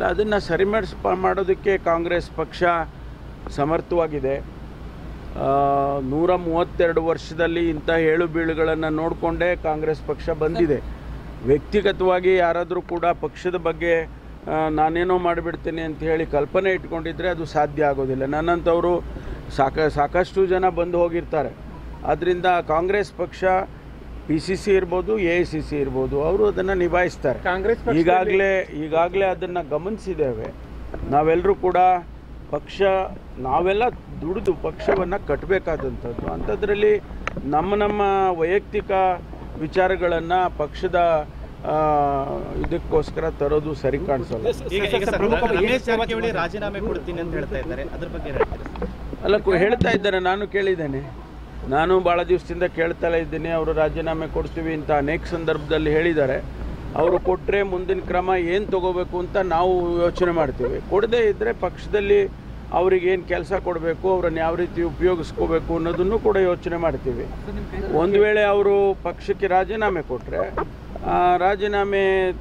ಅದನ್ನು ಸರಿಮಾಡಿಸ್ ಮಾಡೋದಕ್ಕೆ ಕಾಂಗ್ರೆಸ್ ಪಕ್ಷ ಸಮರ್ಥವಾಗಿದೆ ಆ, ನೂರ ಮೂವತ್ತೆರಡು ವರ್ಷದಲ್ಲಿ ಇಂಥ ಏಳು ಬೀಳುಗಳನ್ನು ನೋಡಿಕೊಂಡೇ ಕಾಂಗ್ರೆಸ್ ಪಕ್ಷ ಬಂದಿದೆ ವ್ಯಕ್ತಿಗತವಾಗಿ ಯಾರಾದರೂ ಕೂಡ ಪಕ್ಷದ ಬಗ್ಗೆ ಆ, ನಾನೇನೋ ಮಾಡಿಬಿಡ್ತೀನಿ ಅಂತ ಹೇಳಿ ಕಲ್ಪನೆ ಇಟ್ಕೊಂಡಿದ್ರೆ ಅದು ಸಾಧ್ಯ ಆಗೋದಿಲ್ಲ ನನ್ನಂಥವರು ಸಾಕ ಸಾಕಷ್ಟು ಜನ ಬಂದು ಹೋಗಿರ್ತಾರೆ ಆದ್ದರಿಂದ ಕಾಂಗ್ರೆಸ್ ಪಕ್ಷ ಪಿ ಸಿ ಸಿ ಇರ್ಬೋದು ಎ ಐ ಸಿ ಸಿ ಇರ್ಬೋದು ಅವರು ಅದನ್ನು ನಿಭಾಯಿಸ್ತಾರೆ ಕಾಂಗ್ರೆಸ್ ಈಗಾಗಲೇ ಈಗಾಗಲೇ ಅದನ್ನು ಗಮನಿಸಿದ್ದೇವೆ ನಾವೆಲ್ಲರೂ ಕೂಡ ಪಕ್ಷ ನಾವೆಲ್ಲ ದುಡಿದು ಪಕ್ಷವನ್ನು ಕಟ್ಟಬೇಕಾದಂಥದ್ದು ಅಂಥದ್ರಲ್ಲಿ ನಮ್ಮ ನಮ್ಮ ವೈಯಕ್ತಿಕ ವಿಚಾರಗಳನ್ನು ಪಕ್ಷದ ಆ, ಇದಕ್ಕೋಸ್ಕರ ತರೋದು ಸರಿ ಕಾಣಿಸಲ್ಲ ಈಗ ಈಗ ಸರ್ ರಮೇಶ್ ಜಾರಕಿಹೊಳಿ ರಾಜೀನಾಮೆ ಕೊಡ್ತೀನಿ ಅಂತ ಹೇಳ್ತಾ ಇದ್ದಾರೆ ಅದ್ರ ಬಗ್ಗೆ ಏನ್ ಹೇಳ್ತೀರಾ ಸರ್? ಅಲ್ಲ ಕು- ಹೇಳ್ತಾ ಇದ್ದಾರೆ ನಾನು ಕೇಳಿದ್ದೇನೆ ನಾನು ಭಾಳ ದಿವಸದಿಂದ ಕೇಳ್ತಲೇ ಇದ್ದೀನಿ ಅವರು ರಾಜೀನಾಮೆ ಕೊಡ್ತೀವಿ ಅಂತ ಅನೇಕ ಸಂದರ್ಭದಲ್ಲಿ ಹೇಳಿದ್ದಾರೆ ಅವರು ಕೊಟ್ಟರೆ ಮುಂದಿನ ಕ್ರಮ ಏನು ತಗೋಬೇಕು ಅಂತ ನಾವು ಯೋಚನೆ ಮಾಡ್ತೀವಿ ಕೊಡದೇ ಇದ್ದರೆ ಪಕ್ಷದಲ್ಲಿ ಅವ್ರಿಗೆ ಏನು ಕೆಲಸ ಕೊಡಬೇಕು ಅವ್ರನ್ನ ಯಾವ ರೀತಿ ಉಪಯೋಗಿಸ್ಕೋಬೇಕು ಅನ್ನೋದನ್ನು ಕೂಡ ಯೋಚನೆ ಮಾಡ್ತೀವಿ ಒಂದು ವೇಳೆ ಅವರು ಪಕ್ಷಕ್ಕೆ ರಾಜೀನಾಮೆ ಕೊಟ್ಟರೆ ರಾಜೀನಾಮೆ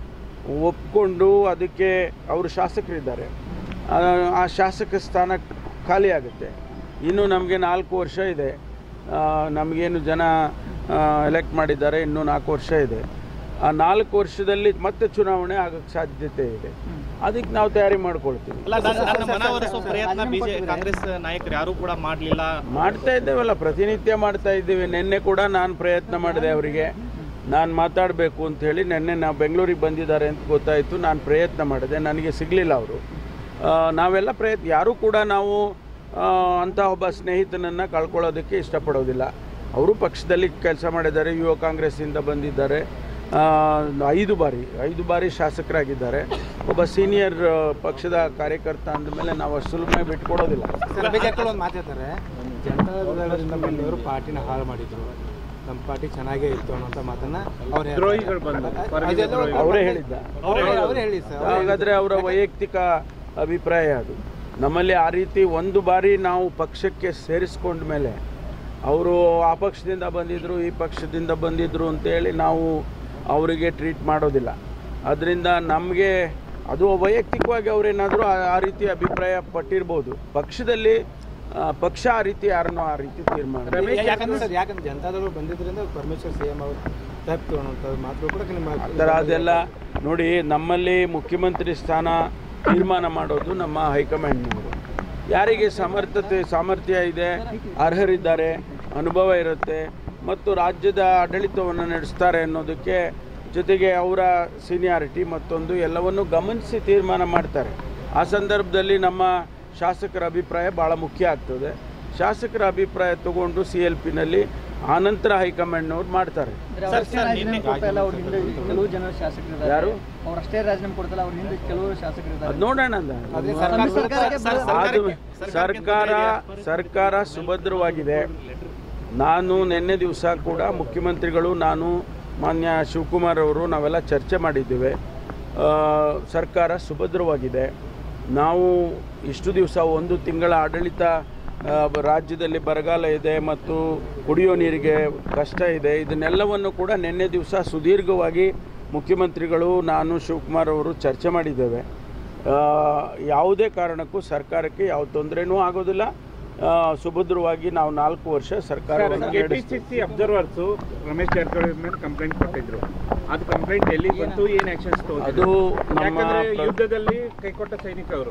ಒಪ್ಕೊಂಡು ಅದಕ್ಕೆ ಅವರು ಶಾಸಕರಿದ್ದಾರೆ ಆ, ಆ ಶಾಸಕ ಸ್ಥಾನ ಖಾಲಿ ಆಗುತ್ತೆ ಇನ್ನು ನಮಗೆ ನಾಲ್ಕು ವರ್ಷ ಇದೆ ಆ, ನಮಗೇನು ಜನ ಎಲೆಕ್ಟ್ ಮಾಡಿದ್ದಾರೆ ಇನ್ನೂ ನಾಲ್ಕು ವರ್ಷ ಇದೆ ಆ ನಾಲ್ಕು ವರ್ಷದಲ್ಲಿ ಮತ್ತೆ ಚುನಾವಣೆ ಆಗೋಕ್ಕೆ ಸಾಧ್ಯತೆ ಇದೆ ಅದಕ್ಕೆ ನಾವು ತಯಾರಿ ಮಾಡ್ಕೊಳ್ತೀವಿ ಅಲ್ಲ ನನ್ನ ನನ್ನ ಮನವೊಲಿಸುವ ಪ್ರಯತ್ನ ಬಿಜೆ ಕಾಂಗ್ರೆಸ್ ನಾಯಕರು ಯಾರೂ ಕೂಡ ಮಾಡಲಿಲ್ಲ ಮಾಡ್ತಾ ಇದ್ದೇವಲ್ಲ ಪ್ರತಿನಿತ್ಯ ಮಾಡ್ತಾ ಇದ್ದೀವಿ ನಿನ್ನೆ ಕೂಡ ನಾನು ಪ್ರಯತ್ನ ಮಾಡಿದೆ ಅವರಿಗೆ ನಾನು ಮಾತಾಡಬೇಕು ಅಂತ ಹೇಳಿ ನಿನ್ನೆ ನಾವು ಬೆಂಗಳೂರಿಗೆ ಬಂದಿದ್ದಾರೆ ಅಂತ ಗೊತ್ತಾಯಿತು ನಾನು ಪ್ರಯತ್ನ ಮಾಡಿದೆ ನನಗೆ ಸಿಗಲಿಲ್ಲ ಅವರು ನಾವೆಲ್ಲ ಪ್ರಯತ್ನ ಯಾರೂ ಕೂಡ ನಾವು ಆ, ಅಂಥ ಒಬ್ಬ ಸ್ನೇಹಿತನನ್ನು ಕಳ್ಕೊಳ್ಳೋದಕ್ಕೆ ಇಷ್ಟಪಡೋದಿಲ್ಲ ಅವರು ಪಕ್ಷದಲ್ಲಿ ಕೆಲಸ ಮಾಡಿದ್ದಾರೆ ಯುವ ಕಾಂಗ್ರೆಸ್ಸಿಂದ ಬಂದಿದ್ದಾರೆ ಆ, ಐದು ಬಾರಿ ಐದು ಬಾರಿ ಶಾಸಕರಾಗಿದ್ದಾರೆ ಒಬ್ಬ ಸೀನಿಯರ್ ಪಕ್ಷದ ಕಾರ್ಯಕರ್ತ ಅಂದಮೇಲೆ ನಾವು ಅಷ್ಟು ಸುಲಭನೆ ಬಿಟ್ಕೊಡೋದಿಲ್ಲ ರಮೇಶ್ ಜಾರಕಿಹೊಳಿ ಒಂದು ಮಾತಾಡ್ತಾರೆ ಜನತಾದಳದಿಂದ ಬಂದವರು ಪಾರ್ಟಿನ ಹಾಳು ಮಾಡಿದ್ರು ನಮ್ಮ ಪಾರ್ಟಿ ಚೆನ್ನಾಗೇ ಇತ್ತು ಅನ್ನೋಂಥ ಮಾತನ್ನ ಅವ್ರು ದ್ರೋಹಿಗಳು ಬಂದು ಅವರೇ ಹೇಳಿದ್ದ ಅವರೇ ಹೇಳಿ ಸರ್ ಹಾಗಾದರೆ ಅವರ ವೈಯಕ್ತಿಕ ಅಭಿಪ್ರಾಯ ಅದು ನಮ್ಮಲ್ಲಿ ಆ ರೀತಿ ಒಂದು ಬಾರಿ ನಾವು ಪಕ್ಷಕ್ಕೆ ಸೇರಿಸ್ಕೊಂಡ ಮೇಲೆ ಅವರು ಆ ಪಕ್ಷದಿಂದ ಬಂದಿದ್ದರು ಈ ಪಕ್ಷದಿಂದ ಬಂದಿದ್ದರು ಅಂತೇಳಿ ನಾವು ಅವರಿಗೆ ಟ್ರೀಟ್ ಮಾಡೋದಿಲ್ಲ ಅದರಿಂದ ನಮಗೆ ಅದು ವೈಯಕ್ತಿಕವಾಗಿ ಅವರೇನಾದರೂ ಆ ರೀತಿ ಅಭಿಪ್ರಾಯ ಪಟ್ಟಿರ್ಬೋದು ಪಕ್ಷದಲ್ಲಿ ಆ, ಪಕ್ಷ ಆ ರೀತಿ ಯಾರನ್ನೂ ಆ ರೀತಿ ತೀರ್ಮಾನ ಯಾಕಂದ್ರೆ ಸರ್ ಯಾಕಂದ್ರೆ ಜನತಾದಳು ಬಂದಿದ್ರಿಂದ ಪರಮೇಶ್ವರ್ ಸಿ ಎಂ ಅವರು ತಪ್ಪಿತು ಅನ್ನೋಂಥ ಮಾತು ಕೂಡ ನಿಮ್ಮ ಆ ಥರ ಅದೆಲ್ಲ ನೋಡಿ ನಮ್ಮಲ್ಲಿ ಮುಖ್ಯಮಂತ್ರಿ ಸ್ಥಾನ ತೀರ್ಮಾನ ಮಾಡೋದು ನಮ್ಮ ಹೈಕಮಾಂಡ್ನವರು ಯಾರಿಗೆ ಸಮರ್ಥತೆ ಸಾಮರ್ಥ್ಯ ಇದೆ ಅರ್ಹರಿದ್ದಾರೆ ಅನುಭವ ಇರುತ್ತೆ ಮತ್ತು ರಾಜ್ಯದ ಆಡಳಿತವನ್ನು ನಡೆಸ್ತಾರೆ ಅನ್ನೋದಕ್ಕೆ ಜೊತೆಗೆ ಅವರ ಸೀನಿಯಾರಿಟಿ ಮತ್ತೊಂದು ಎಲ್ಲವನ್ನು ಗಮನಿಸಿ ತೀರ್ಮಾನ ಮಾಡ್ತಾರೆ ಆ ಸಂದರ್ಭದಲ್ಲಿ ನಮ್ಮ ಶಾಸಕರ ಅಭಿಪ್ರಾಯ ಭಾಳ ಮುಖ್ಯ ಆಗ್ತದೆ ಶಾಸಕರ ಅಭಿಪ್ರಾಯ ತಗೊಂಡು ಸಿ ಎಲ್ ಪಿನಲ್ಲಿ ಆನಂತರ ಹೈಕಮಾಂಡ್ನವ್ರು ಮಾಡ್ತಾರೆ ಸರ್, ಸರ್, ನಿನ್ನೆ- ಕೊಡ್ತಾಯಿಲ್ಲ ಅವ್ರ ಹಿಂದೆ ಕೆಲವು ಜನ ಶಾಸಕರಿದ್ದಾರೆ ಯಾರು? ಅವ್ರು ಅಷ್ಟೇ ರಾಜೀನಾಮೆ ಕೊಡ್ತಲ್ಲ ಅವ್ರ ಹಿಂದೆ ಕೆಲವರು ಶಾಸಕರಿದ್ದಾರೆ ಅದು ನೋಡೋಣ ಅಂದ. ಸರ್ಕಾರಕ್ಕೆ ಸರ್, ಅದು ಸರ್ಕಾರಕ್ಕೆ- ಸರ್ಕಾರ ಸರ್ಕಾರ ಸುಭದ್ರವಾಗಿದೆ ನಾನು ನಿನ್ನೆ ದಿವಸ ಕೂಡ ಮುಖ್ಯಮಂತ್ರಿಗಳು ನಾನು ಮಾನ್ಯ ಶಿವಕುಮಾರ್ ಅವರು ನಾವೆಲ್ಲ ಚರ್ಚೆ ಮಾಡಿದ್ದೇವೆ ಆ, ಸರ್ಕಾರ ಸುಭದ್ರವಾಗಿದೆ ನಾವು ಇಷ್ಟು ದಿವಸ ಒಂದು ತಿಂಗಳ ಆಡಳಿತ ಆ, ಬ- ರಾಜ್ಯದಲ್ಲಿ ಬರಗಾಲ ಇದೆ ಮತ್ತು ಕುಡಿಯೋ ನೀರಿಗೆ ಕಷ್ಟ ಇದೆ ಇದನ್ನೆಲ್ಲವನ್ನು ಕೂಡ ನಿನ್ನೆ ದಿವಸ ಸುದೀರ್ಘವಾಗಿ ಮುಖ್ಯಮಂತ್ರಿಗಳು ನಾನು ಶಿವಕುಮಾರ್ ಅವರು ಚರ್ಚೆ ಮಾಡಿದ್ದೇವೆ ಆ, ಯಾವುದೇ ಕಾರಣಕ್ಕೂ ಸರ್ಕಾರಕ್ಕೆ ಯಾವ ತೊಂದರೆನೂ ಆಗೋದಿಲ್ಲ ಆ, ಸುಭದ್ರವಾಗಿ ನಾವು ನಾಲ್ಕು ವರ್ಷ ಸರ್ಕಾರವನ್ನು ನಡೆಸ್ತೀವಿ ಕೆಪಿಸಿಸಿ ಅಬ್ಸರ್ವರ್ಸ್ ರಮೇಶ್ ಜಾರಕಿಹೊಳಿ ಮೇಲೆ ಕಂಪ್ಲೇಂಟ್ ಕೊಟ್ಟಿದ್ರು ಅದು ಕಂಪ್ಲೇಂಟ್ ಎಲ್ಲಿ ಬಂತು ಏನ್ ಆಕ್ಷನ್ಸ್ ಅದು ನಮ್ಮ ಯಾಕಂದ್ರೆ ಪ್ರ- ಯುದ್ಧದಲ್ಲಿ ಕೈಕೊಟ್ಟ ಸೈನಿಕರು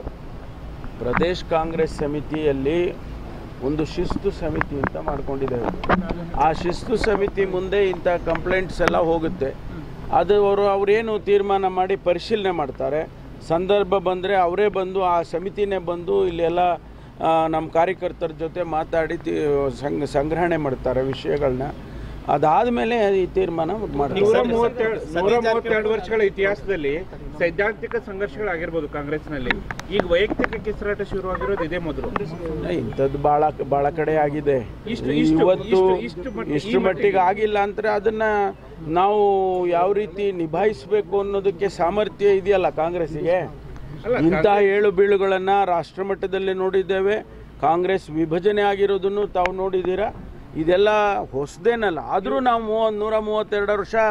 ಪ್ರದೇಶ್ ಕಾಂಗ್ರೆಸ್ ಸಮಿತಿಯಲ್ಲಿ ಒಂದು ಶಿಸ್ತು ಸಮಿತಿ ಅಂತ ಮಾಡ್ಕೊಂಡಿದ್ದೇವೆ ಆ ಶಿಸ್ತು ಸಮಿತಿ ಮುಂದೆ ಇಂಥ ಕಂಪ್ಲೇಂಟ್ಸ್ ಎಲ್ಲ ಹೋಗುತ್ತೆ ಅದು ಅವರು ಅವರೇನು ತೀರ್ಮಾನ ಮಾಡಿ ಪರಿಶೀಲನೆ ಮಾಡ್ತಾರೆ ಸಂದರ್ಭ ಬಂದರೆ ಅವರೇ ಬಂದು ಆ ಸಮಿತಿನೇ ಬಂದು ಇಲ್ಲೆಲ್ಲ ಆ, ನಮ್ಮ ಕಾರ್ಯಕರ್ತರ ಜೊತೆ ಮಾತಾಡಿ ತಿ- ಸಂಗ್ ಸಂಗ್ರಹಣೆ ಮಾಡ್ತಾರೆ ವಿಷಯಗಳನ್ನ ಅದಾದಮೇಲೆ ಈ ತೀರ್ಮಾನ ಮಾಡ್ತಾರೆ ನೂರ ಸರ್, ಮೂವತ್ತೆರಡು ಸರ್, ನೂರ ಸತೀಶ್ ಮೂವತ್ತೆರಡು ವರ್ಷಗಳ ಇತಿಹಾಸದಲ್ಲಿ ಸೈದ್ಧಾಂತಿಕ ಸಂಘರ್ಷಗಳಾಗಿರ್ಬೋದು ಕಾಂಗ್ರೆಸ್ನಲ್ಲಿ ಈಗ ವೈಯಕ್ತಿಕ ಕಿಸರಾಟ ಶುರುವಾಗಿರೋದು ಇದೇ ಮೊದಲು ಇಂಥದ್ದು ಭಾಳ ಭಾಳ ಕಡೆ ಆಗಿದೆ ಇಷ್ಟು- ಇಷ್ಟು- ಇವತ್ತು ಇಷ್ಟು- ಇಷ್ಟು ಮಟ್ಟಿ- ಇಷ್ಟು ಈ ಮಟ್ಟಿಗೆ ಆಗಿಲ್ಲ ಅಂದ್ರೆ ಅದನ್ನ ನಾವು ಯಾವ ರೀತಿ ನಿಭಾಯಿಸಬೇಕು ಅನ್ನೋದಕ್ಕೆ ಸಾಮರ್ಥ್ಯ ಇದೆಯಲ್ಲ ಕಾಂಗ್ರೆಸ್ಸಿಗೆ ಅಲ್ಲ, ಇಂಥ ಏಳು ಬೀಳುಗಳನ್ನು ರಾಷ್ಟ್ರ ಮಟ್ಟದಲ್ಲಿ ನೋಡಿದ್ದೇವೆ ಕಾಂಗ್ರೆಸ್ ವಿಭಜನೆ ಆಗಿರೋದನ್ನು ತಾವು ನೋಡಿದ್ದೀರಾ ಇದೆಲ್ಲ ಹೊಸದೇನಲ್ಲ ಆದರೂ ನಾವು ಮೂವತ್ತು ನೂರ ಮೂವತ್ತೆರಡು ವರ್ಷ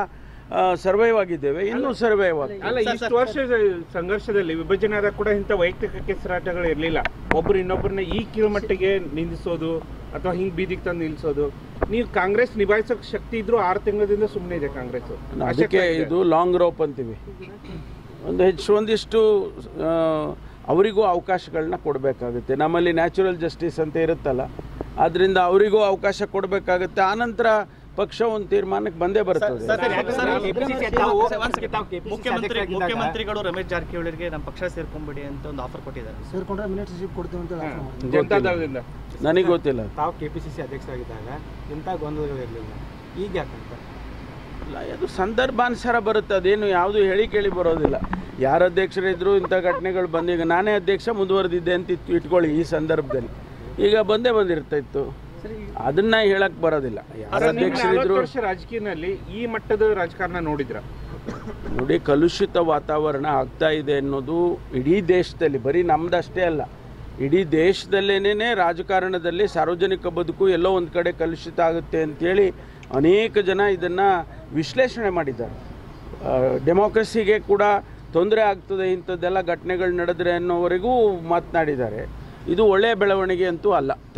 ಸರ್ವೈವ್ ಆಗಿದ್ದೇವೆ ಇನ್ನೂ ಸರ್ವೈವ್ ಆಗ ಅಲ್ಲ ಇಷ್ಟು ವರ್ಷದ ಸಂಘರ್ಷದಲ್ಲಿ ವಿಭಜನೆ ಆದಾಗ ಕೂಡ ಇಂಥ ವೈಯಕ್ತಿಕ ಕೆಸರಾಟಗಳು ಇರಲಿಲ್ಲ ಒಬ್ರು ಇನ್ನೊಬ್ಬರನ್ನ ಈ ಕಿಲೋಮಟ್ಟಿಗೆ ನಿಂದಿಸೋದು ಅಥವಾ ಹಿಂಗ್ ಬೀದಿಗೆ ತಂದು ನಿಲ್ಸೋದು ನೀವು ಕಾಂಗ್ರೆಸ್ ನಿಭಾಯಿಸೋಕ್ ಶಕ್ತಿ ಇದ್ರು ಆರು ತಿಂಗಳದಿಂದ ಸುಮ್ಮನೆ ಇದೆ ಕಾಂಗ್ರೆಸ್ ಅದಕ್ಕೆ ಇದು ಲಾಂಗ್ ರೋಪ್ ಅಂತೀವಿ ಒಂದು ಹೆಚ್ಚು ಒಂದಿಷ್ಟು ಆ, ಅವರಿಗೂ ಅವಕಾಶಗಳನ್ನ ಕೊಡಬೇಕಾಗುತ್ತೆ ನಮ್ಮಲ್ಲಿ ನ್ಯಾಚುರಲ್ ಜಸ್ಟಿಸ್ ಅಂತ ಇರುತ್ತಲ್ಲ ಆದ್ದರಿಂದ ಅವರಿಗೂ ಅವಕಾಶ ಕೊಡಬೇಕಾಗುತ್ತೆ ಆನಂತರ ಪಕ್ಷ ಒಂದು ತೀರ್ಮಾನಕ್ಕೆ ಬಂದೇ ಬರ್ತದೆ ಸರ್, ಸರ್, KPCC ತಾವು- ತಾವು KPCC ಮುಖ್ಯಮಂತ್ರಿ ಅಧ್ಯಕ್ಷರಾಗಿದ್ದಾಗ- ಮುಖ್ಯಮಂತ್ರಿಗಳು ರಮೇಶ್ ಜಾರಕಿಹೊಳಿಗೆ ನಮ್ಮ ಪಕ್ಷ ಸೇರ್ಕೊಂಡ್ಬಿಡಿ ಅಂತ ಒಂದು ಆಫರ್ ಕೊಟ್ಟಿದ್ದಾರೆ ಸೇರ್ಕೊಂಡ್ರೆ ಮಿನಿಸ್ಟರ್ಶಿಪ್ ಕೊಡ್ತೀವಿ ಅಂತ ಜನತಾ ದಳದಿಂದ ನನಗೆ ಗೊತ್ತಿಲ್ಲ ತಾವು ಕೆ ಪಿ ಸಿ ಸಿ ಅಧ್ಯಕ್ಷರಾಗಿದ್ದಾಗ ಇಂಥ ಗೊಂದಲಗಳಿರಲಿಲ್ಲ ಈಗ ಯಾಕಂತ ಇಲ್ಲ ಅದು ಸಂದರ್ಭಾನುಸಾರ ಬರುತ್ತೆ ಅದೇನು ಯಾವುದು ಹೇಳಿ ಕೇಳಿ ಬರೋದಿಲ್ಲ ಯಾರ ಅಧ್ಯಕ್ಷರಿದ್ರು ಇಂಥ ಘಟನೆಗಳು ಬಂದೀಗ ನಾನೇ ಅಧ್ಯಕ್ಷ ಮುಂದುವರೆದಿದ್ದೆ ಅಂತ ಇತ್ತು ಇಟ್ಕೊಳ್ಳಿ ಈ ಸಂದರ್ಭದಲ್ಲಿ ಈಗ ಬಂದೇ ಬಂದಿರ್ತಾ ಇತ್ತು ಅದನ್ನ ಹೇಳಕ್ ಬರೋದಿಲ್ಲ ಯಾರ ಸರ್, ನೀವು ಅಧ್ಯಕ್ಷರಿದ್ರು ನಲವತ್ತು ವರ್ಷ ರಾಜಕೀಯದಲ್ಲಿ ಈ ಮಟ್ಟದ ರಾಜಕಾರಣ ನೋಡಿದ್ರ ನೋಡಿ ಕಲುಷಿತ ವಾತಾವರಣ ಆಗ್ತಾ ಇದೆ ಅನ್ನೋದು ಇಡೀ ದೇಶದಲ್ಲಿ ಬರೀ ನಮ್ದಷ್ಟೇ ಅಲ್ಲ ಇಡೀ ದೇಶದಲ್ಲೇನೇ ರಾಜಕಾರಣದಲ್ಲಿ ಸಾರ್ವಜನಿಕ ಬದುಕು ಎಲ್ಲೋ ಒಂದು ಕಡೆ ಕಲುಷಿತ ಆಗುತ್ತೆ ಅಂತೇಳಿ ಅನೇಕ ಜನ ಇದನ್ನು ವಿಶ್ಲೇಷಣೆ ಮಾಡಿದ್ದಾರೆ ಡೆಮೋಕ್ರಸಿಗೆ ಕೂಡ ತೊಂದರೆ ಆಗ್ತದೆ ಇಂಥದ್ದೆಲ್ಲ ಘಟನೆಗಳು ನಡೆದ್ರೆ ಅನ್ನೋವರೆಗೂ ಮಾತನಾಡಿದ್ದಾರೆ ಇದು ಒಳ್ಳೆಯ ಬೆಳವಣಿಗೆ ಅಂತೂ ಅಲ್ಲ